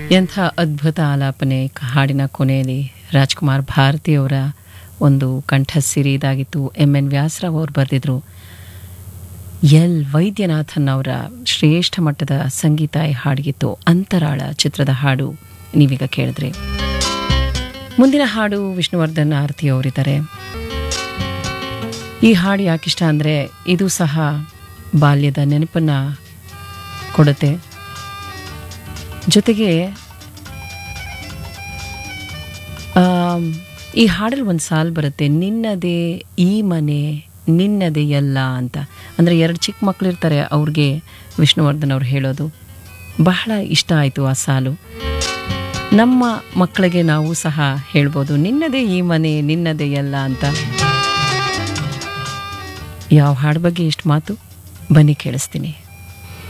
ಎಂಥ ಅದ್ಭುತ ಆಲಾಪನೆ ಹಾಡಿನ ಕೊನೆಯಲ್ಲಿ ರಾಜ್ಕುಮಾರ್ ಭಾರತಿಯವರ ಒಂದು ಕಂಠಸಿರಿ ಇದಾಗಿತ್ತು ಎಮ್ ಎನ್ ವ್ಯಾಸರಾವ್ ಅವರು ಬರೆದಿದ್ರು ಎಲ್ ವೈದ್ಯನಾಥನ್ ಅವರ ಶ್ರೇಷ್ಠ ಮಟ್ಟದ ಸಂಗೀತ ಈ ಹಾಡಿಗಿತ್ತು ಅಂತರಾಳ ಚಿತ್ರದ ಹಾಡು ನೀವೀಗ ಕೇಳಿದ್ರಿ ಮುಂದಿನ ಹಾಡು ವಿಷ್ಣುವರ್ಧನ್ ಆರತಿ ಅವರಿದ್ದಾರೆ ಈ ಹಾಡು ಯಾಕಿಷ್ಟ ಅಂದರೆ ಇದು ಸಹ ಬಾಲ್ಯದ ನೆನಪನ್ನು ಕೊಡುತ್ತೆ ಜೊತೆಗೆ ಆಮ್, ಈ ಹಾಡಲ್ಲಿ ಒಂದು ಸಾಲು ಬರುತ್ತೆ ನಿನ್ನದೇ ಈ ಮನೆ ನಿನ್ನದೇ ಎಲ್ಲ ಅಂತ ಅಂದರೆ ಎರಡು ಚಿಕ್ಕ ಮಕ್ಕಳು ಇರ್ತಾರೆ ಅವ್ರಿಗೆ ವಿಷ್ಣುವರ್ಧನ್ ಅವ್ರು ಹೇಳೋದು ಬಹಳ ಇಷ್ಟ ಆಯಿತು ಆ ಸಾಲು ನಮ್ಮ ಮಕ್ಕಳಿಗೆ ನಾವು ಸಹ ಹೇಳ್ಬೋದು ನಿನ್ನದೇ ಈ ಮನೆ ನಿನ್ನದೇ ಎಲ್ಲ ಅಂತ ಯಾವ ಹಾಡು ಬಗ್ಗೆ ಎಷ್ಟು ಮಾತು ಬನ್ನಿ ಕೇಳಿಸ್ತೀನಿ